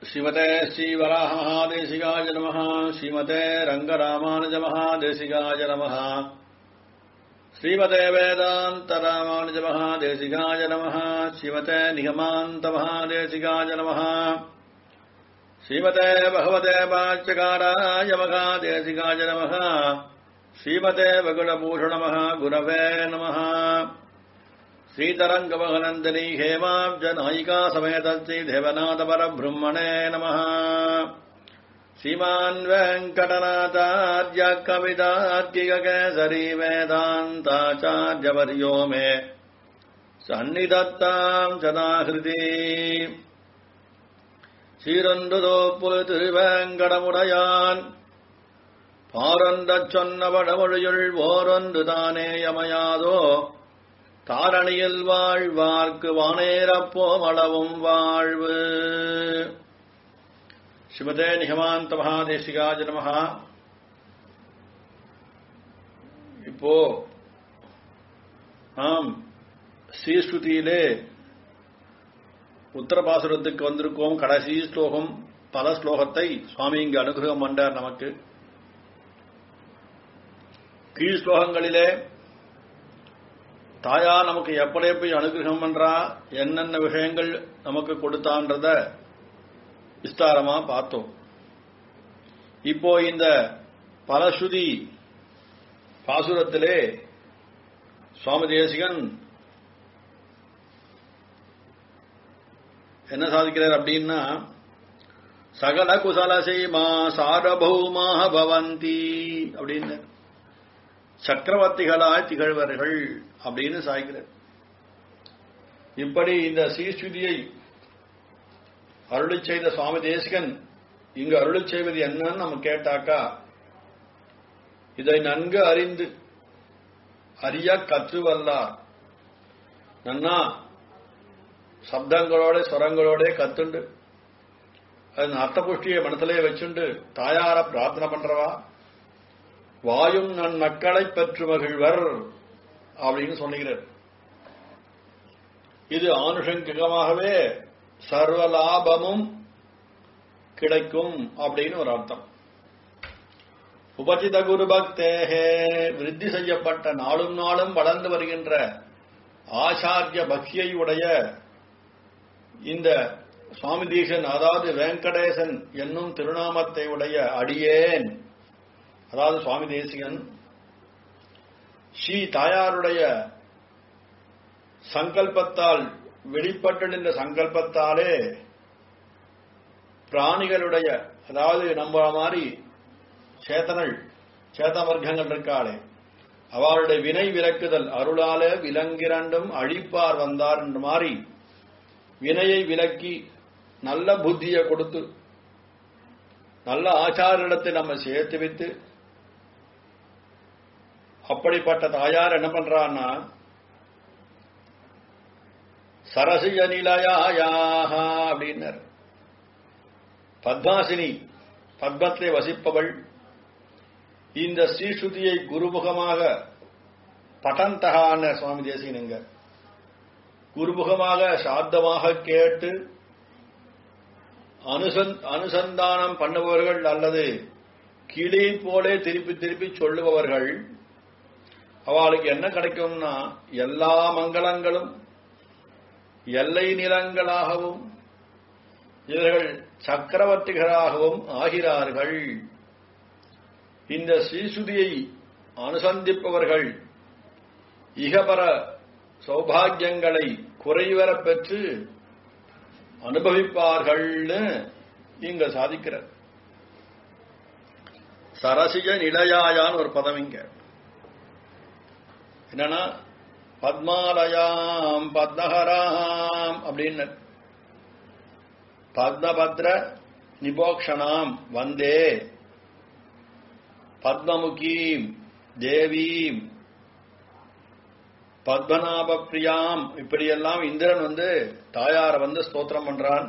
श्रीमते श्रीवराहमहादेशिकाय नमः श्रीमते रङ्गरामानुजमहादेशिकाय नमः श्रीमते वेदान्तरामानुजमहादेशिकाय नमः श्रीमते निगमान्तमहादेशिकाय नमः श्रीमते भगवते वाच्यकाराय महादेशिकाय नमः श्रीमते वगुणभूषणमः गुरवे नमः श्रीतरङ्गमहनन्दनी हेमाब्जनायिका समेत श्रीदेवनाथपरब्रह्मणे नमः श्रीमान् वेङ्कटनाथार्य कवितार्किककेसरी वेदान्ताचार्यवर्यो मे सन्निधत्ताम् सदाहृति சீரொன்றுதோப்புல் திருவேங்கடமுடையான் பாரொன்றச் சொன்ன வடமொழியுள் ஓரொன்று தானே யமையாதோ தாரணியில் வாழ்வார்க்கு வானேரப்போம் அளவும் வாழ்வு ஸ்ரீமதே நிகமாந்த மகாதேசிகாஜ நமகா இப்போ நாம் ஸ்ரீஸ்ருதியிலே உத்தரபாசுரத்துக்கு வந்திருக்கோம் கடைசி ஸ்லோகம் பல ஸ்லோகத்தை சுவாமி இங்கு அனுகிரகம் பண்றார் நமக்கு கீழ் ஸ்லோகங்களிலே தாயா நமக்கு எப்படி எப்படி அனுகிரகம் பண்றா என்னென்ன விஷயங்கள் நமக்கு கொடுத்தான்றத விஸ்தாரமா பார்த்தோம் இப்போ இந்த பலஸ்ருதி பாசுரத்திலே சுவாமி தேசிகன் என்ன சாதிக்கிறார் அப்படின்னா சகல குசல செய்மா சாரபௌமாக பவந்தி அப்படின்னு சக்கரவர்த்திகளாய் திகழ்வர்கள் அப்படின்னு சாய்க்கிறார் இப்படி இந்த சீஸ்துதியை அருளி செய்த சுவாமி தேசிகன் இங்கு அருளி செய்வது என்னன்னு நம்ம கேட்டாக்கா இதை நன்கு அறிந்து அறிய கற்றுவல்லார் நன்னா சப்தங்களோட ஸ்வரங்களோட கத்துண்டு அது அர்த்த புஷ்டியை மனத்திலே வச்சுண்டு தாயார பிரார்த்தனை பண்றவா வாயும் நன் மக்களை பெற்று மகிழ்வர் அப்படின்னு சொல்லுகிறார் இது ஆனுஷங்கிகமாகவே சர்வ லாபமும் கிடைக்கும் அப்படின்னு ஒரு அர்த்தம் உபசித குரு பக்தேகே விருத்தி செய்யப்பட்ட நாளும் நாளும் வளர்ந்து வருகின்ற ஆச்சாரிய பக்தியை உடைய இந்த சுவாமி தீசன் அதாவது வெங்கடேசன் என்னும் திருநாமத்தை உடைய அடியேன் அதாவது சுவாமி தேசிகன் ஸ்ரீ தாயாருடைய சங்கல்பத்தால் வெளிப்பட்டிருந்த சங்கல்பத்தாலே பிராணிகளுடைய அதாவது நம்ம மாதிரி சேத்தனள் சேத்த வர்க்கங்கள் இருக்காளே அவளுடைய வினை விலக்குதல் அருளால விலங்கிரண்டும் அழிப்பார் வந்தார் என்ற மாதிரி வினையை விலக்கி நல்ல புத்தியை கொடுத்து நல்ல ஆச்சாரிடத்தை நம்ம சேர்த்து வைத்து அப்படிப்பட்ட தாயார் என்ன பண்றான்னா சரசிய நிலையாயாக அப்படின்னர் பத்மாசினி பத்மத்திலே வசிப்பவள் இந்த ஸ்ரீஸ்ருதியை குருமுகமாக பட்டந்தகான சுவாமி தேசியனுங்க குருமுகமாக சாத்தமாக கேட்டு அனுசந்தானம் பண்ணுபவர்கள் அல்லது கிளி போலே திருப்பி திருப்பி சொல்லுபவர்கள் அவளுக்கு என்ன கிடைக்கும்னா எல்லா மங்களங்களும் எல்லை நிலங்களாகவும் இவர்கள் சக்கரவர்த்திகளாகவும் ஆகிறார்கள் இந்த ஸ்ரீசுதியை அனுசந்திப்பவர்கள் இகபர சௌபாகியங்களை குறைவர பெற்று அனுபவிப்பார்கள்னு இங்க சாதிக்கிறார் சரசிஜ நிலையாயான்னு ஒரு பதம் இங்க என்னன்னா பத்மாலயாம் பத்மஹராம் அப்படின்னு பத்மபத்ர நிபோக்ஷனாம் வந்தே பத்மமுகீம் தேவீம் பத்மநாப பிரியாம் இப்படியெல்லாம் இந்திரன் வந்து தாயார வந்து ஸ்தோத்திரம் பண்றான்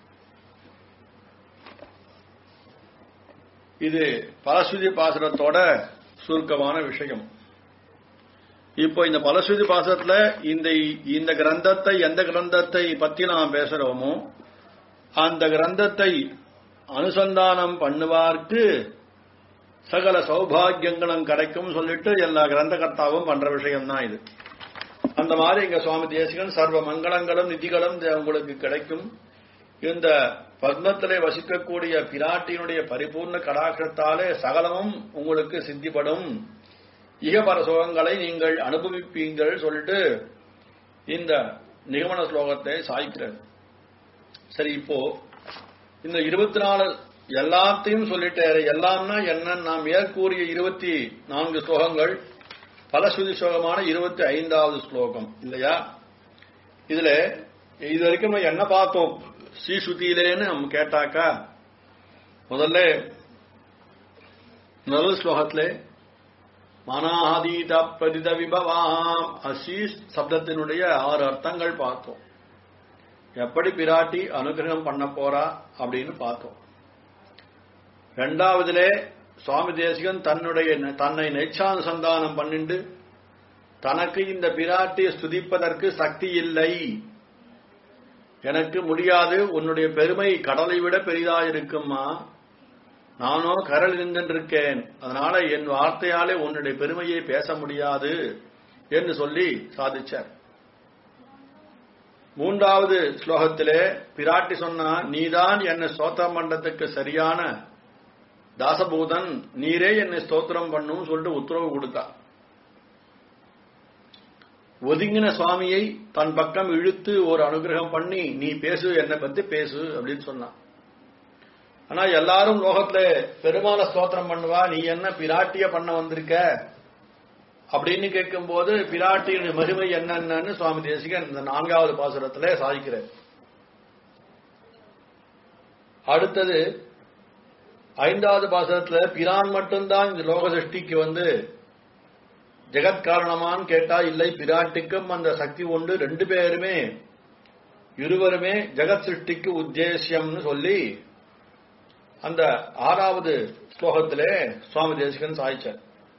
இது பலஸ்ருதி பாசுரத்தோட சுருக்கமான விஷயம் இப்போ இந்த பலஸ்ருதி பாசுரத்துல இந்த இந்த கிரந்தத்தை எந்த கிரந்தத்தை பத்தி நாம் பேசுறோமோ அந்த கிரந்தத்தை அனுசந்தானம் பண்ணுவார்க்கு சகல சௌபாகியங்களும் கிடைக்கும் சொல்லிட்டு எல்லா கிரந்தகர்த்தாவும் பண்ற விஷயம்தான் இது அந்த மாதிரி இங்க சுவாமி தேசிகன் சர்வ மங்களங்களும் நிதிகளும் உங்களுக்கு கிடைக்கும் இந்த பத்மத்திலே வசிக்கக்கூடிய பிராட்டியினுடைய பரிபூர்ண கடாட்சத்தாலே சகலமும் உங்களுக்கு சித்திப்படும் இகபர சுகங்களை நீங்கள் அனுபவிப்பீங்கள் சொல்லிட்டு இந்த நிகமன ஸ்லோகத்தை சாய்க்கிறது சரி இப்போ இந்த இருபத்தி நாலு எல்லாத்தையும் சொல்லிட்டாரு எல்லாம்னா என்ன நாம் மேற்கூறிய இருபத்தி நான்கு ஸ்லோகங்கள் பலஸ்ருதி ஸ்லோகமான இருபத்தி ஐந்தாவது ஸ்லோகம் இல்லையா இதுல இது வரைக்கும் நம்ம என்ன பார்த்தோம் ஸ்ரீஸ்ருதியிலேன்னு நம்ம கேட்டாக்கா முதல்ல முதல் ஸ்லோகத்திலே மனாதீத பிரதித விபவாம் அஸ்ரீ சப்தத்தினுடைய ஆறு அர்த்தங்கள் பார்த்தோம் எப்படி பிராட்டி அனுகிரகம் பண்ண போறா அப்படின்னு பார்த்தோம் ரெண்டாவதிலே சுவாமி தேசிகன் தன்னுடைய தன்னை நெச்சானுசந்தானம் பண்ணிண்டு தனக்கு இந்த பிராட்டியை ஸ்துதிப்பதற்கு சக்தி இல்லை எனக்கு முடியாது உன்னுடைய பெருமை கடலை விட பெரிதாயிருக்குமா நானோ கரல் இருந்திருக்கேன் அதனால என் வார்த்தையாலே உன்னுடைய பெருமையை பேச முடியாது என்று சொல்லி சாதிச்சார் மூன்றாவது ஸ்லோகத்திலே பிராட்டி சொன்னா நீதான் என்னை ஸ்தோத்திரம் பண்றதுக்கு சரியான தாசபூதன் நீரே என்னை ஸ்தோத்திரம் பண்ணும் சொல்லிட்டு உத்தரவு கொடுத்தா ஒதுங்கின சுவாமியை தன் பக்கம் இழுத்து ஒரு அனுகிரகம் பண்ணி நீ பேசு என்னை பத்தி பேசு அப்படின்னு சொன்னான் ஆனா எல்லாரும் லோகத்துல பெருமாள ஸ்தோத்திரம் பண்ணுவா நீ என்ன பிராட்டிய பண்ண வந்திருக்க அப்படின்னு கேட்கும்போது பிராட்டியின் மகிமை என்னென்னு சுவாமி தேசிகன் இந்த நான்காவது பாசுரத்திலே சாதிக்கிறார் அடுத்தது ஐந்தாவது பாசுரத்துல பிரான் மட்டும்தான் இந்த லோக சிருஷ்டிக்கு வந்து ஜெகத் காரணமான்னு கேட்டா இல்லை பிராட்டிக்கும் அந்த சக்தி உண்டு ரெண்டு பேருமே இருவருமே ஜெகத் சிருஷ்டிக்கு உத்தேசியம்னு சொல்லி அந்த ஆறாவது ஸ்லோகத்திலே சுவாமி தேசிகன் சாய்ச்சார்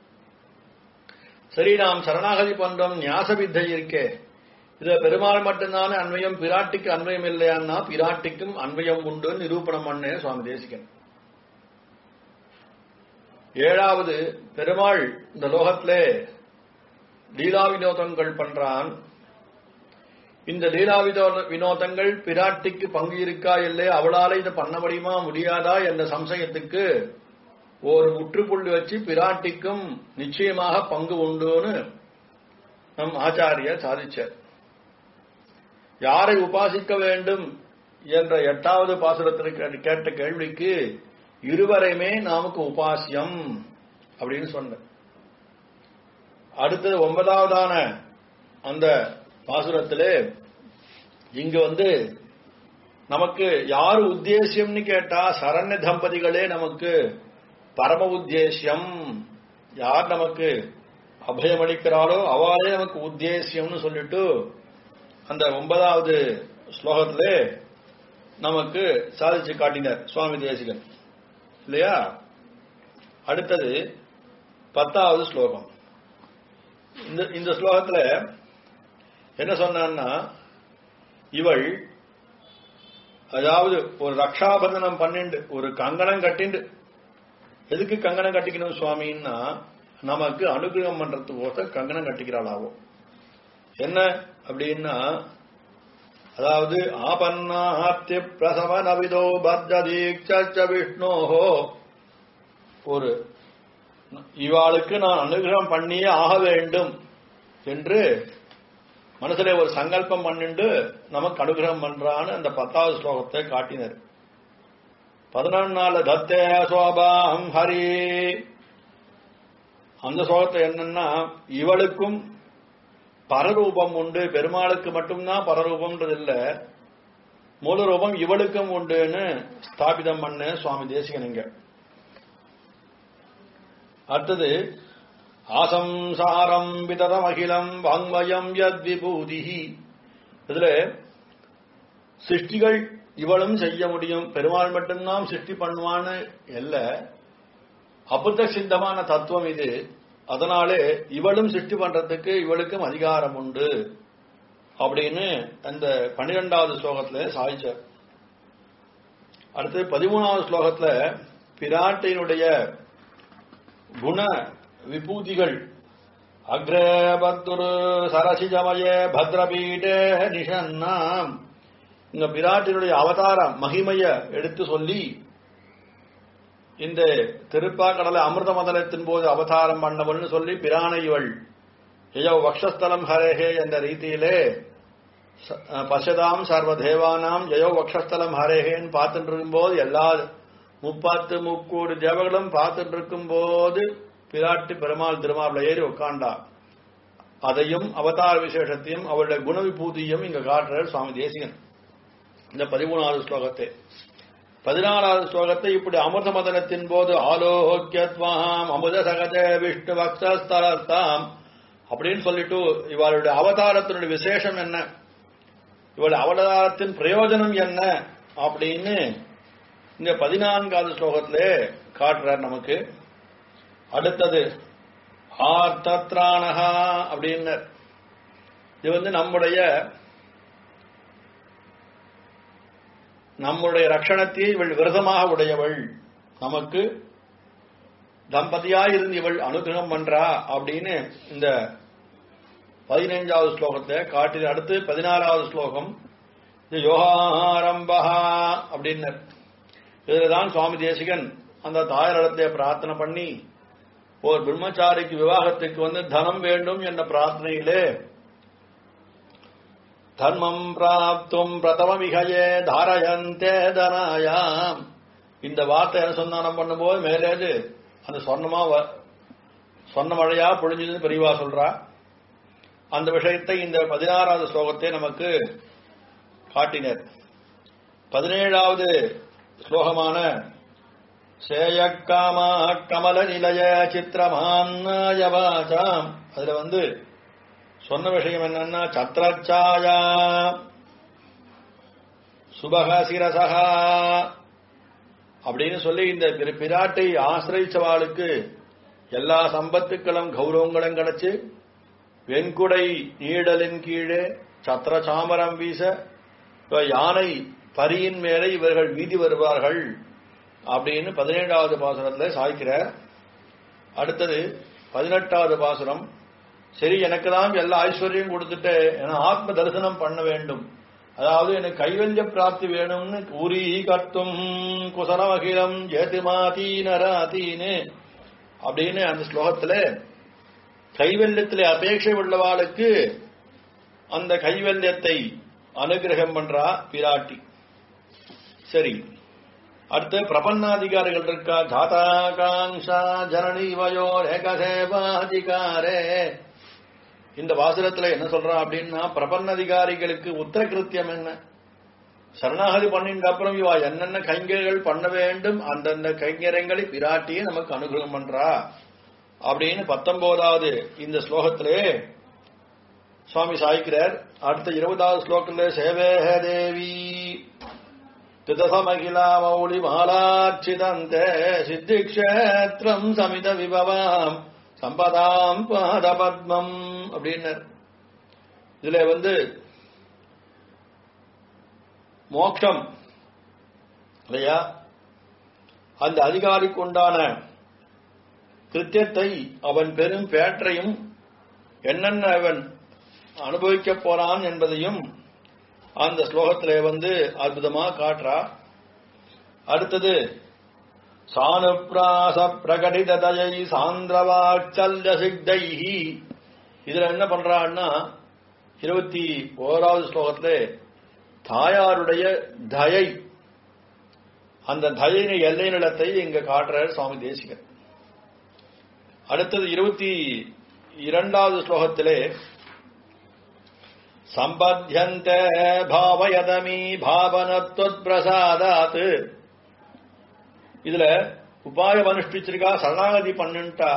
சரி நாம் சரணாகதி பண்றோம் ஞாச வித்தை இருக்கே இது பெருமாள் மட்டும்தானே அன்வயம் பிராட்டிக்கு அன்வயம் இல்லையான்னா பிராட்டிக்கும் அன்வயம் உண்டு நிரூபணம் பண்ணே சுவாமி தேசிகன் ஏழாவது பெருமாள் இந்த லோகத்திலே லீலா வினோதங்கள் பண்றான் இந்த லீலா வினோத- வினோதங்கள் பிராட்டிக்கு பங்கு இருக்கா இல்லை அவளால இதை பண்ண முடியுமா முடியாதா என்ற சம்சயத்துக்கு ஒரு முற்றுப்புள்ளி வச்சு பிராட்டிக்கும் நிச்சயமாக பங்கு உண்டுன்னு நம் ஆச்சாரியர் சாதிச்சார் யாரை உபாசிக்க வேண்டும் என்ற எட்டாவது பாசுரத்திற்கு கேட்ட கேள்விக்கு இருவரையுமே நமக்கு உபாசியம் அப்படின்னு சொன்ன அடுத்தது ஒன்பதாவதான அந்த பாசுரத்திலே இங்க வந்து நமக்கு யார் உத்தேசியம்னு கேட்டா சரண்ய தம்பதிகளே நமக்கு பரம உத்தேசியம் யார் நமக்கு அபயமளிக்கிறாளோ அவளே நமக்கு உத்தேசியம்னு சொல்லிட்டு அந்த ஒன்பதாவது ஸ்லோகத்திலே நமக்கு சாதிச்சு காட்டினார் சுவாமி தேசிகன் இல்லையா அடுத்தது பத்தாவது ஸ்லோகம் இந்த இந்த ஸ்லோகத்துல என்ன சொன்னான்னா இவள் அதாவது ஒரு ரக்ஷாபந்தனம் பண்ணிண்டு ஒரு கங்கணம் கட்டிண்டு எதுக்கு கங்கணம் கட்டிக்கணும் சுவாமின்னா நமக்கு அனுகிரகம் பண்றதுக்கோசம் கங்கணம் கட்டிக்கிறாளாகும் என்ன அப்படின்னா அதாவது ஆபன்னாஹாத்திய பிரசவ நவிதோ பத்ததீக்ஷ விஷ்ணோஹோ ஒரு இவாளுக்கு நான் அனுகிரகம் பண்ணியே ஆக வேண்டும் என்று மனசுல ஒரு சங்கல்பம் பண்ணிண்டு நமக்கு அனுகிரகம் பண்றான்னு அந்த பத்தாவது ஸ்லோகத்தை காட்டினர் பதினொன்னால தத்தே சோபாம் ஹரி அந்த ஸ்லோகத்தை என்னன்னா இவளுக்கும் பரரூபம் உண்டு பெருமாளுக்கு மட்டும்தான் பரரூபம்ன்றது இல்ல மூலரூபம் இவளுக்கும் உண்டுன்னு ஸ்தாபிதம் பண்ண சுவாமி தேசிகனுங்க அடுத்தது ஆசம்சாரம் விததம் அகிலம் வாங்மயம் யத் விபூதி இதுல சிருஷ்டிகள் இவளும் செய்ய முடியும் பெருமாள் மட்டும்தான் சிருஷ்டி பண்ணுவான்னு இல்ல அபுத்த சித்தமான தத்துவம் இது அதனாலே இவளும் சிருஷ்டி பண்றதுக்கு இவளுக்கும் அதிகாரம் உண்டு அப்படின்னு அந்த பன்னிரெண்டாவது ஸ்லோகத்துல சாதிச்சார் அடுத்து பதிமூணாவது ஸ்லோகத்துல பிராட்டினுடைய குண விபூதிகள் அக்ரே பத்துரு சரசிஜமய பத்ரபீடே நிஷன்னாம் இந்த பிராட்டினுடைய அவதார மகிமைய எடுத்து சொல்லி இந்த திருப்பாக்கடலை அமிர்த மதனத்தின் போது அவதாரம் பண்ணவள்னு சொல்லி பிரானை இவள் எயோ வக்ஷஸ்தலம் ஹரேஹே என்ற ரீதியிலே ச- பசதாம் சர்வ தேவானாம் ஜெயோ வக்ஷஸ்தலம் ஹரேஹேன்னு பார்த்துட்டு இருக்கும்போது எல்லா முப்பத்து முக்கூறு தேவர்களும் பார்த்துட்டு இருக்கும்போது பிராட்டி பெருமாள் திருமாவில் ஏறி உட்காண்டா அதையும் அவதார விசேஷத்தையும் அவருடைய குண விபூதியும் இங்க காட்டுறார் சுவாமி தேசிகன் இந்த பதிமூணாவது ஸ்லோகத்தை பதினாலாவது ஸ்லோகத்தை இப்படி அமிர்த மதனத்தின் போது ஆலோக்கியத்வாம் அமுத சகஜ விஷ்ணு பக்தஸ்தலத்தாம் அப்படின்னு சொல்லிட்டு இவளுடைய அவதாரத்தினுடைய விசேஷம் என்ன இவளுடைய அவதாரத்தின் பிரயோஜனம் என்ன அப்படின்னு இந்த பதினான்காவது ஸ்லோகத்திலே காட்டுறார் நமக்கு அடுத்தது ஆர்த்தத்ரானஹா அப்படின்னு இது வந்து நம்முடைய நம்முடைய ரட்சணத்தை இவள் விரதமாக உடையவள் நமக்கு தம்பதியாய் இருந்து இவள் அனுகிரகம் பண்றா அப்படின்னு இந்த பதினைஞ்சாவது ஸ்லோகத்தை காட்டின அடுத்து பதினாறாவது ஸ்லோகம் இது யோகாரம்பா அப்படின்னு இதுலதான் சுவாமி தேசிகன் அந்த தாயாரிடத்தை பிரார்த்தனை பண்ணி ஒரு பிரம்மச்சாரிக்கு விவாகத்துக்கு வந்து தனம் வேண்டும் என்ற பிரார்த்தனையிலே தர்மம் பிராப்தும் பிரதமமிகையே தாரயந்தே தனாயாம் இந்த வார்த்தை என்ன சொன்னானம் பண்ணும்போது மேலேது அந்த சொன்னமா வ- சொன்ன மழையா பொழிஞ்சதுன்னு பெரியவா சொல்றா அந்த விஷயத்தை இந்த பதினாறாவது ஸ்லோகத்தை நமக்கு காட்டினர் பதினேழாவது ஸ்லோகமான சேயக்காமா கமல நிலைய சித்திரமான்னாயவாச்சாம் அதுல வந்து சொன்ன விஷயம் என்னன்னா சத்ரச்சாயா சுபக சிரசகா அப்படின்னு சொல்லி இந்த பிர- பிராட்டை ஆசிரிச்சவாளுக்கு எல்லா சம்பத்துக்களும் கௌரவங்களும் கிடைச்சு வெண்குடை நீடலின் கீழே சத்திர சாமரம் வீச இப்ப யானை பரியின் மேலே இவர்கள் வீதி வருவார்கள் அப்படின்னு பதினேழாவது பாசுரத்துல சாய்க்கிறார் அடுத்தது பதினெட்டாவது பாசுரம் சரி எனக்கு தான் எல்லா ஐஸ்வர்யம் கொடுத்துட்டு என ஆத்ம தரிசனம் பண்ண வேண்டும் அதாவது எனக்கு கைவல்ய பிராப்தி வேணும்னு கூறி கத்தும் குசலமகிலம் ஜேதிமாதீனராதீனு அப்படின்னு அந்த ஸ்லோகத்துல கைவல்யத்திலே அபேட்சை உள்ளவாளுக்கு அந்த கைவல்யத்தை அனுகிரகம் பண்றா பிராட்டி சரி அடுத்து பிரபன்னாதிகாரிகள் இருக்கா ஜாதாகாங்ஷா ஜனனி வயோ ஏகசேவாதிகாரே இந்த வாசகத்துல என்ன சொல்றான் அப்படின்னா பிரபன்னதிகாரிகளுக்கு உத்தரகிருத்தியம் என்ன சரணாகதி பண்ணின்ற அப்புறம் இவா என்னென்ன கைங்கர்கள் பண்ண வேண்டும் அந்தந்த கைங்கரங்களை பிராட்டியே நமக்கு அனுகிரகம் பண்றா அப்படின்னு பத்தொன்பதாவது இந்த ஸ்லோகத்திலே சுவாமி சாய்க்கிறார் அடுத்த இருபதாவது ஸ்லோகத்திலே சேவேஹ தேவி திதசமகிலா மௌளி மாலாட்சிதந்தே சித்திக்ஷேத்திரம் சமித விபவாம் சம்பதாம் பாத பத்மம் அப்படின்னர் இதுல வந்து மோட்சம் இல்லையா அந்த அதிகாரிக்கு உண்டான கிருத்தியத்தை அவன் பெரும் பேற்றையும் என்னென்ன அவன் அனுபவிக்கப் போறான் என்பதையும் அந்த ஸ்லோகத்திலே வந்து அற்புதமா காட்டுறா அடுத்தது சானுப்ராச பிரகடித தயை சாந்திரவாச்சல்ய சித்தைஹி இதுல என்ன பண்றான்னா இருபத்தி ஓராவது ஸ்லோகத்துல தாயாருடைய தயை அந்த தயின எல்லை நிலத்தை இங்க காட்டுறார் சுவாமி தேசிகர் அடுத்தது இருபத்தி இரண்டாவது ஸ்லோகத்திலே சம்பத்தியந்த பாவயதமி பாவனத்வத் பிரசாதாத் இதுல உபாயம் அனுஷ்டிச்சிருக்கா சரணாகதி பண்ணுட்டா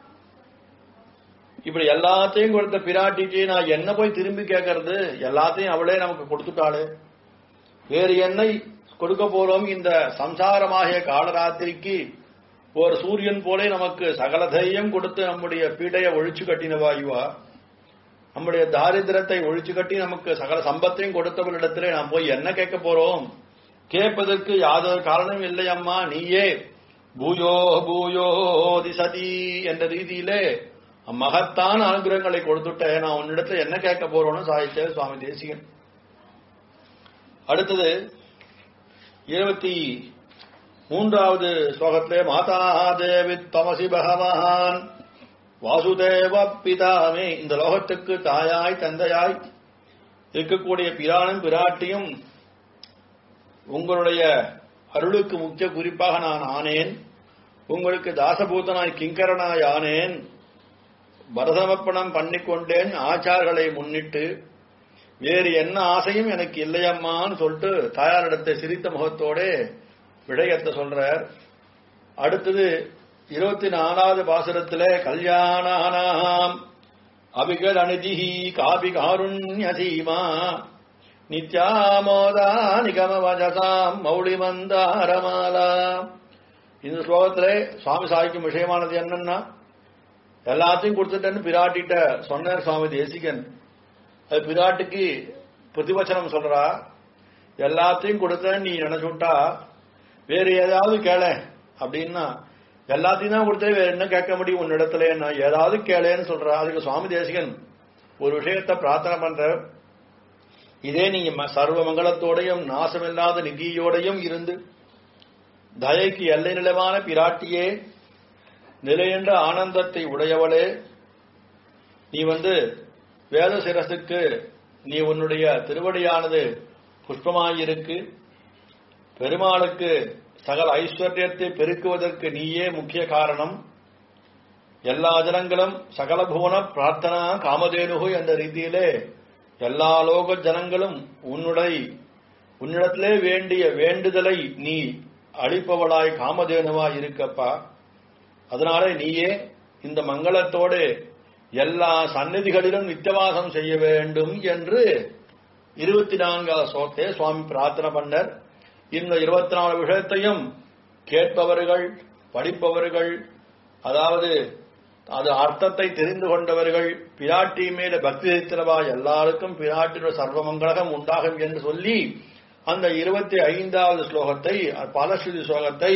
இப்படி எல்லாத்தையும் கொடுத்த பிராட்டிக்கு நான் என்ன போய் திரும்பி கேட்கறது எல்லாத்தையும் அவளே நமக்கு கொடுத்துட்டாளே வேறு என்னை கொடுக்க போறோம் இந்த சம்சாரமாகிய காலராத்திரிக்கு ஒரு சூரியன் போலே நமக்கு சகல தைரியம் கொடுத்து நம்முடைய பீடையை ஒழிச்சு கட்டினவா இவா நம்முடைய தாரித்திரத்தை ஒழிச்சு கட்டி நமக்கு சகல சம்பத்தையும் கொடுத்தவளிடத்திலே நாம் போய் என்ன கேட்க போறோம் கேட்பதற்கு யாதொரு காரணம் இல்லை அம்மா நீயே பூயோ பூயோ திசதி என்ற ரீதியிலே மகத்தான அனுகிரகங்களை கொடுத்துட்ட நான் உன்னிடத்துல என்ன கேட்க போறோம்னு சாதிச்ச சுவாமி தேசிகன் அடுத்தது இருபத்தி மூன்றாவது ஸ்லோகத்திலே மாதா தேவி தமசி பகவான் வாசுதேவ பிதாமே இந்த லோகத்துக்கு தாயாய் தந்தையாய் இருக்கக்கூடிய பிரானும் பிராட்டியும் உங்களுடைய அருளுக்கு முக்கிய குறிப்பாக நான் ஆனேன் உங்களுக்கு தாசபூதனாய் கிங்கரனாய் ஆனேன் பரதமப்பணம் பண்ணிக்கொண்டேன் ஆச்சார்களை முன்னிட்டு வேறு என்ன ஆசையும் எனக்கு இல்லையம்மான்னு சொல்லிட்டு தாயாரிடத்தை சிரித்த முகத்தோட விடயத்தை சொல்றார் அடுத்தது இருபத்தி நாலாவது பாசுரத்திலே கல்யாணானாம் அபிகல் அனிதிஹி காபி காருண்ய சீமா நித்யாமோதா நிகம வஜசாம் மௌளி மந்தாரமாலா இந்த ஸ்லோகத்திலே சுவாமி சாய்க்கும் விஷயமானது என்னன்னா எல்லாத்தையும் கொடுத்துட்டேன்னு பிராட்டிட்ட சொன்னார் சுவாமி தேசிகன் அது பிராட்டிக்கு பிரதிவச்சனம் சொல்றா எல்லாத்தையும் கொடுத்தேன்னு நீ நினைச்சுட்டா வேற ஏதாவது கேள அப்படின்னா எல்லாத்தையும் தான் கொடுத்தே வேற என்ன கேட்க முடியும் உன்னிடத்துல நான் ஏதாவது கேளேன்னு சொல்றா அதுக்கு சுவாமி தேசிகன் ஒரு விஷயத்தை பிரார்த்தனை பண்ற இதே நீங்க ம- சர்வ மங்களத்தோடையும் நாசமில்லாத நிதியோடையும் இருந்து தயைக்கு எல்லை நிலமான பிராட்டியே நிலையென்ற ஆனந்தத்தை உடையவளே நீ வந்து வேத சிரசுக்கு நீ உன்னுடைய திருவடியானது புஷ்பமாயிருக்கு பெருமாளுக்கு சகல ஐஸ்வர்யத்தை பெருக்குவதற்கு நீயே முக்கிய காரணம் எல்லா ஜனங்களும் சகல புவன பிரார்த்தனா காமதேனுகு என்ற ரீதியிலே எல்லா லோக ஜனங்களும் உன்னுடைய உன்னிடத்திலே வேண்டிய வேண்டுதலை நீ அளிப்பவளாய் காமதேனுவாய் இருக்கப்பா அதனாலே நீயே இந்த மங்களத்தோடு எல்லா சந்நிதிகளிலும் நித்தியவாசம் செய்ய வேண்டும் என்று இருபத்தி நான்காவது சோத்தே சுவாமி பிரார்த்தனை பண்ணர் இந்த இருபத்தி நாலு விஷயத்தையும் கேட்பவர்கள் படிப்பவர்கள் அதாவது அது அர்த்தத்தை தெரிந்து கொண்டவர்கள் பிராட்டி மேல பக்தி வைத்திரவா எல்லாருக்கும் பிராட்டியோட சர்வமங்கலம் உண்டாகும் என்று சொல்லி அந்த இருபத்தி ஐந்தாவது ஸ்லோகத்தை பாலஸ்ருதி ஸ்லோகத்தை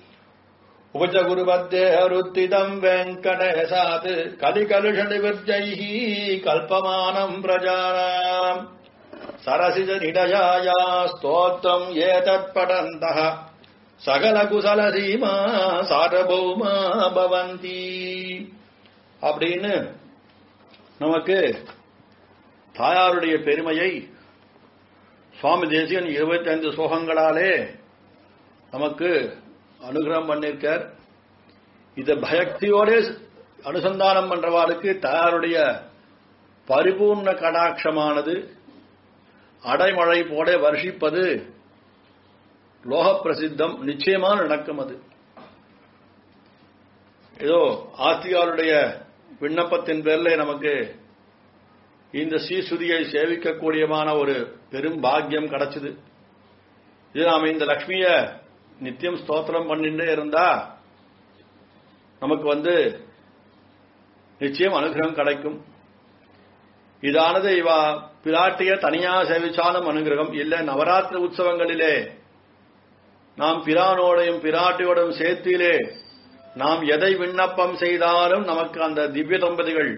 उपजगुरुवद्देहरुत्थितम् वेङ्कटेशात् कलिकलुषनिवृत्तैः कल्पमानम् प्रजानाम् सरसिज निडयाया स्तोत्रम् एतत्पठन्तः சகலகுசலசீமா சாரபௌமா பவந்தி அப்படின்னு நமக்கு தாயாருடைய பெருமையை சுவாமி தேசியன் இருபத்தி ஐந்து ஸ்லோகங்களாலே நமக்கு அனுகிரகம் பண்ணிருக்கார் இத பயக்தியோட அனுசந்தானம் பண்றவாளுக்கு தாயாருடைய பரிபூர்ண கடாட்சமானது அடைமழை போட வருஷிப்பது லோக பிரசித்தம் நிச்சயமா நடக்கும் அது ஏதோ ஆஸ்திகாருடைய விண்ணப்பத்தின் பேர்ல நமக்கு இந்த ஸ்ரீசுதியை சேவிக்கக்கூடியமான ஒரு பெரும் பாக்கியம் கிடைச்சது இது நாம இந்த லக்ஷ்மிய நித்தியம் ஸ்தோத்திரம் பண்ணிட்டே இருந்தா நமக்கு வந்து நிச்சயம் அனுகிரகம் கிடைக்கும் இதானது இவா பிராட்டிய தனியா சேவிச்சாலும் அனுகிரகம் இல்ல நவராத்திரி உற்சவங்களிலே நாம் பிரானோடையும் பிராட்டியோடும் சேர்த்திலே நாம் எதை விண்ணப்பம் செய்தாலும் நமக்கு அந்த திவ்ய தம்பதிகள்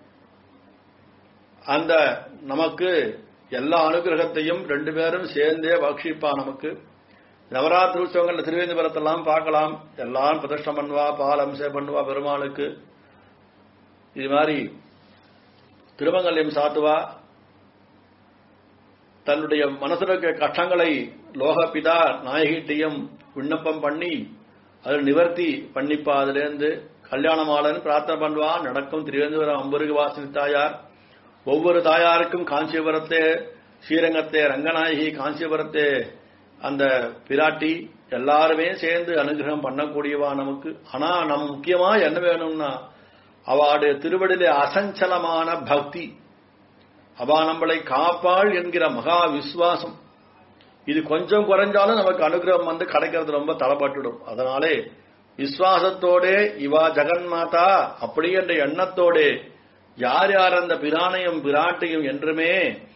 அந்த நமக்கு எல்லா அனுகிரகத்தையும் ரெண்டு பேரும் சேர்ந்தே பக்ஷிப்பா நமக்கு நவராத்திரி உற்சவங்கள்ல திருவேந்திபுரத்தெல்லாம் பார்க்கலாம் எல்லாம் பிரதிஷ்டம் பண்ணுவா பால் அம்சம் பண்ணுவா பெருமாளுக்கு இது மாதிரி திருமங்கல்யம் சாத்துவா தன்னுடைய மனசுல இருக்க கஷ்டங்களை லோகபிதா நாயகிட்டையும் விண்ணப்பம் பண்ணி அதில் நிவர்த்தி பண்ணிப்பா அதுல இருந்து கல்யாணமாலன் பிரார்த்தனை பண்ணுவா நடக்கும் திருவேந்திபுரம் அம்பருகு வாசனி தாயார் ஒவ்வொரு தாயாருக்கும் காஞ்சிபுரத்தே ஸ்ரீரங்கத்தே ரங்கநாயகி காஞ்சிபுரத்தே அந்த பிராட்டி எல்லாருமே சேர்ந்து அனுகிரகம் பண்ணக்கூடியவா நமக்கு ஆனா நம் முக்கியமா என்ன வேணும்னா அவளுடைய திருவடியிலே அசஞ்சலமான பக்தி அவா நம்மளை காப்பாள் என்கிற மகா விசுவாசம் இது கொஞ்சம் குறைஞ்சாலும் நமக்கு அனுகிரகம் வந்து கிடைக்கிறது ரொம்ப தளப்பட்டுடும் அதனாலே விசுவாசத்தோடே இவா ஜெகன்மாதா அப்படி என்ற எண்ணத்தோடே யார் யார் அந்த பிரானையும் பிராட்டையும் என்றுமே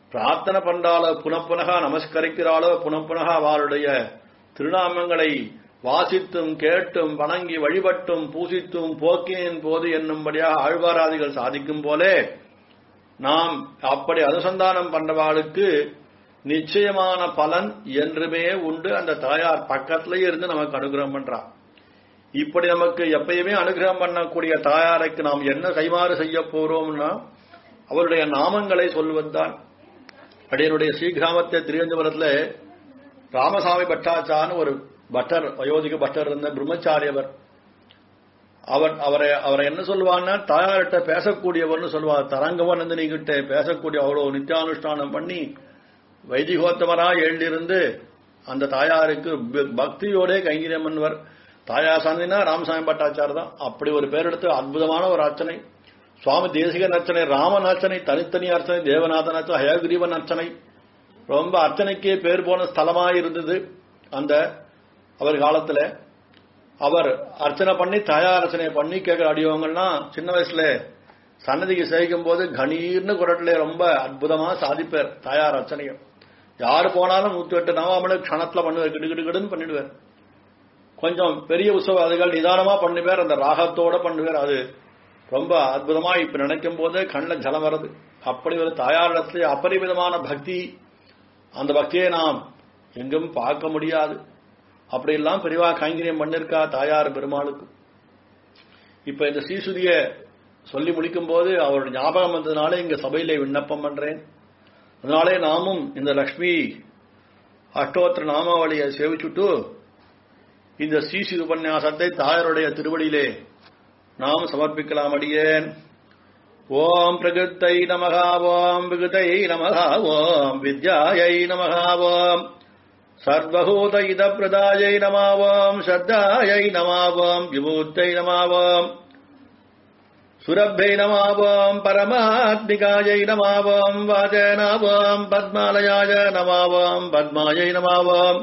பிரார்த்தனை பண்றாளோ புனப்புனகா நமஸ்கரிக்கிறாளோ புனப்புனகா அவளுடைய திருநாமங்களை வாசித்தும் கேட்டும் வணங்கி வழிபட்டும் பூசித்தும் போக்கியின் போது என்னும்படியாக ஆழ்வாராதிகள் சாதிக்கும் போலே நாம் அப்படி அனுசந்தானம் பண்றவாளுக்கு நிச்சயமான பலன் என்றுமே உண்டு அந்த தாயார் பக்கத்திலேயே இருந்து நமக்கு அனுகிரகம் பண்றா இப்படி நமக்கு எப்பயுமே அனுகிரகம் பண்ணக்கூடிய தாயாருக்கு நாம் என்ன கைமாறு செய்ய போறோம்னா அவருடைய நாமங்களை சொல்வதுதான் அடியனுடைய ஸ்ரீகிராமத்தை திருவனந்தபுரத்துல ராமசாமி பட்டாச்சான்னு ஒரு பட்டர் வயோதிக பட்டர் இருந்த பிரம்மச்சாரியவர் அவர் அவரை அவரை என்ன சொல்லுவான்னா தாயார்கிட்ட பேசக்கூடியவர்னு சொல்லுவார் தரங்கவன் கிட்ட பேசக்கூடிய அவ்வளவு நித்தியானுஷ்டானம் பண்ணி வைதிகோத்தமரா எழுந்திருந்து அந்த தாயாருக்கு ப- பக்தியோட கைங்கரியம் பண்ணுவர் தாயார் சாந்தினா ராமசாமி பட்டாச்சார் தான் அப்படி ஒரு பேர் எடுத்து அற்புதமான ஒரு அர்ச்சனை சுவாமி தேசிகன் அர்ச்சனை ராமன் அர்ச்சனை தனித்தனி அர்ச்சனை தேவநாதன் அர்ச்சனை ஹயகிரீவன் அர்ச்சனை ரொம்ப அர்ச்சனைக்கே பேர் போன ஸ்தலமா இருந்தது அந்த அவர் காலத்துல அவர் அர்ச்சனை பண்ணி தாயார் அர்ச்சனை பண்ணி கேட்கிற அடியவங்கள்லாம் சின்ன வயசுல சன்னதிக்கு சேவிக்கும் போது கணீர்னு குரட்டிலே ரொம்ப அற்புதமா சாதிப்பார் தாயார் அர்ச்சனையை யார் போனாலும் நூத்தி எட்டு நவாமலு க்ஷணத்துல பண்ணுவார் கிடு கிடு கிடுன்னு பண்ணிடுவார் கொஞ்சம் பெரிய உற்சவாதிகள் நிதானமா பண்ணுவார் அந்த ராகத்தோட பண்ணுவார் அது ரொம்ப அற்புதமா இப்ப நினைக்கும் போது கண்ணில் ஜலம் வருது அப்படி ஒரு தாயாரிடத்துல அபரிமிதமான பக்தி அந்த பக்தியை நாம் எங்கும் பார்க்க முடியாது அப்படியெல்லாம் பெரியவா கைங்கரியம் பண்ணிருக்கா தாயார் பெருமாளுக்கு இப்ப இந்த ஸ்ரீசுதிய சொல்லி முடிக்கும் போது அவருடைய ஞாபகம் வந்ததுனால இங்க சபையில விண்ணப்பம் பண்றேன் அதனாலே நாமும் இந்த லக்ஷ்மி அஷ்டோத்திர நாமாவளியை சேவிச்சுட்டு இந்த ஸ்ரீசி உபன்யாசத்தை தாயாருடைய திருவடியிலே நாம் சமர்ப்பிக்கலாம் அடியேன் ஓம் பிரகிருத்தை நமகா ஓம் விகுதை நமகா ஓம் வித்யாயை நமகா ஓம் சர்வபூத இத பிரதாயை நமாவோம் ஸ்ரத்தாயை நமாவோம் விபூத்தை நமாவோம் சுரப்பை நமாவோம் பரமாத்மிகாயை நமாவோம் வாஜனாவோம் பத்மாலயாய நமாவோம் பத்மாயை நமாவோம்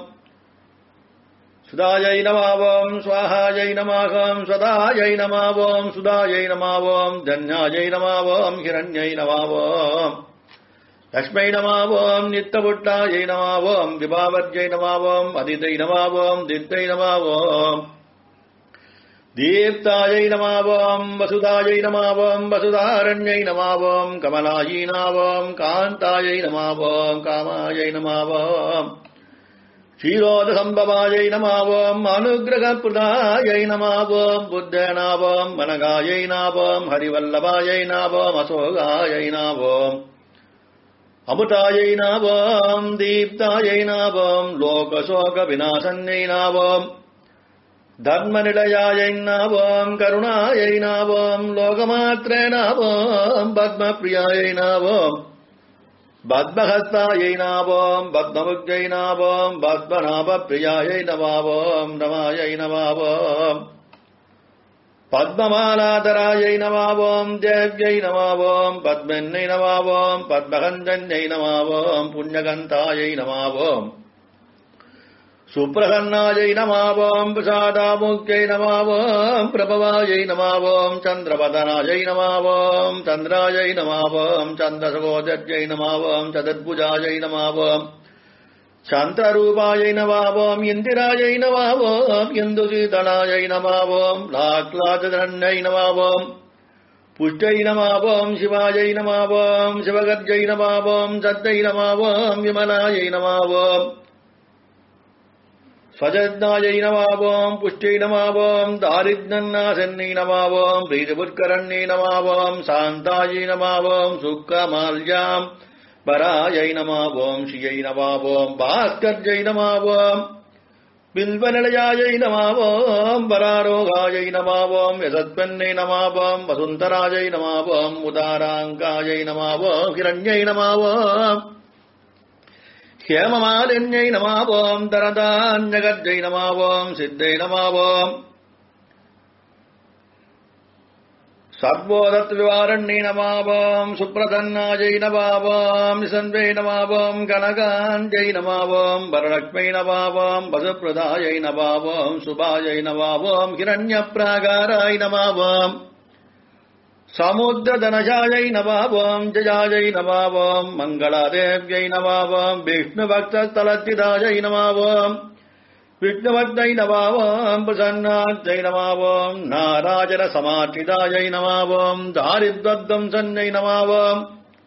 சுதாயை நமாவோம் ஸ்வாஹாயை நமாவோம் சதாயை நமாவோம் சுதாயை நமாவோம் தன்யாயை நமாவோம் ஹிரண்யை நமாவோம் லக்ஷ்மை நமாவோம் நித்தபுட்டாயை நமாவோம் விபாவர்ஜை நமாவோம் அதிதை நமாவோம் தித்தை நமாவோம் தீப்தாயை நமாவோம் வசுதாயை நமாவோம் வசுதாரண்யை நமாவோம் கமலாயை நமாவோம் காந்தாயை நமாவோம் காமாயை நமாவோம் ക്ഷീരോദസംഭവാयै നമാവോം അനുഗ്രഹപ്രദാयै നമാവോം ബുദ്ധനാവോം മനകാयै നാവോം ഹരിവല്ലഭാयै നാവോം അശോകാयै നാവോം അമൃതാयै നാവോം ദീപ്താयै നാവോം ലോകശോകവിനാശന്यै നാവോം ധർമ്മനിലയാयै നാവോം കരുണാयै നാവോം ലോകമാത്രേ നാവോം പത്മപ്രിയാयै നാവോം பத்மஹஸ்தாயை நாவோம் பத்மமுக்ஜை நாவோம் பத்மநாப பிரியாயை நமாவோம் நமாயை நமாவோம் பத்மமாலாதராயை நமாவோம் தேவ்யை நமாவோம் பத்மென்னை நமாவோம் பத்மகந்தன்யை நமாவோம் புண்ணியகந்தாயை நமாவோம் சுப்பிரசன்னாயை நமாவோம் பிரசாதாமுக்யை நமாவோம் பிரபவாயை நமாவோம் சந்திரபதனாயை நமாவோம் சந்திராயை நமாவோம் சந்திரசகோதர்யை நமாவோம் சதுர்புஜாயை நமாவோம் சந்திரரூபாயை நமாவோம் இந்திராயை நமாவோம் இந்துசீதளாயை நமாவோம் லாக்லாஜதரண்யை நமாவோம் புஷ்டை நமாவோம் சிவாயை நமாவோம் சிவகர்ஜை நமாவோம் சத்தை நமாவோம் விமலாயை நமாவோம் ஸ்வஜத்னாயை நமாவோம் புஷ்டை நமாவோம் தாரித்னன்னாசன்னை நமாவோம் பிரீதிபுத்கரண்ணை நமாவோம் சாந்தாயை நமாவோம் சுக்கமால்யாம் பராயை நமாவோம் ஸ்ரீயை நமாவோம் பாஸ்கர்ஜை நமாவோம் பில்வநிலையாயை நமாவோம் பராரோகாயை நமாவோம் யசத்வன்னை நமாவோம் வசுந்தராயை நமாவோம் உதாராங்காயை நமாவோம் ஹிரண்யை நமாவோம் ஹேமமாலின்யை நமாவோம் தரதான்யகர்ஜை நமாவோம் சித்தை நமாவோம் சர்வோதத் விவாரண்யை நமாவோம் சுப்ரதன்னாஜை நமாவோம் நிசன்வை நமாவோம் கனகாஞ்சை நமாவோம் வரலக்ஷ்மை நமாவோம் வசுப்பிரதாயை நமாவோம் சுபாயை நமாவோம் ஹிரண்ய பிராகாராய் நமாவோம் சமுத்திரதனஜாயை நவாவோம் ஜயாஜை நவாவோம் மங்களாதேவ்யை நவாவோம் விஷ்ணு பக்தலத்திதாஜை நவாவோம் விஷ்ணுவத்தை நவாவோம் பிரசன்னாத்தை நவாவோம் நாராஜன சமாற்றிதாயை நவாவோம் தாரித்வத்தம் சன்னை நவாவோம்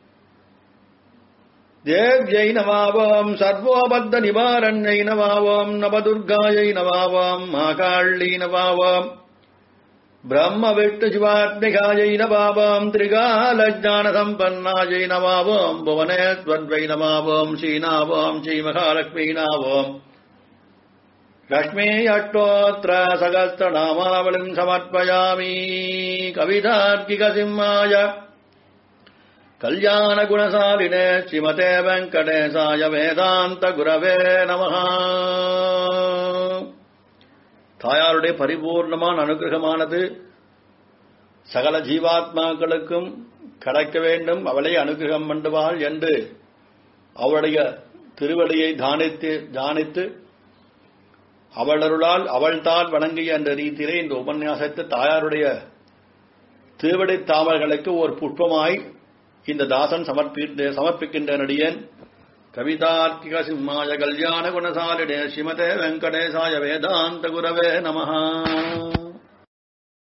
தேவ்யை நவாவோம் சர்வோபத்த நிவாரண்யை நவாவோம் நவதுர்காயை நவாவோம் மாகாள்ளி நவாவோம் பிரம்ம விஷ்ணு சிவாத்மிகாயை நவாவோம் திரிகாலஜான சம்பன்னாயை நவாவோம் புவனேஸ்வர்வை நவாவோம் ஸ்ரீநாவோம் ஸ்ரீமகாலட்சுமி நாவோம் லக்ஷ்மீ அட்டோத்திர சகஸ்திரநாமாவளிம் சமர்ப்பயாமி கவிதார்க்கிக சிம்மாய கல்யாண குணசாலினே ஸ்ரீமதே வெங்கடேசாய வேதாந்த குரவே நம தாயாருடைய பரிபூர்ணமான அனுகிரகமானது சகல ஜீவாத்மாக்களுக்கும் கிடைக்க வேண்டும் அவளை அனுகிரகம் பண்ணுவாள் என்று அவளுடைய திருவடியை தானித்து தானித்து அவளருளால் அவள்தான் வணங்கிய என்ற ரீதியிலே இந்த உபன்யாசத்தை தாயாருடைய திருவடி தாமர்களுக்கு ஒரு புஷ்பமாய் இந்த தாசன் சமர்ப்பி சமர்ப்பிக்கின்ற நடிகன் கவிதார்க்கிக சிம்மாய கல்யாண குணசாலிடே ஸ்ரீமதே வெங்கடேசாய வேதாந்த குரவே நமஹா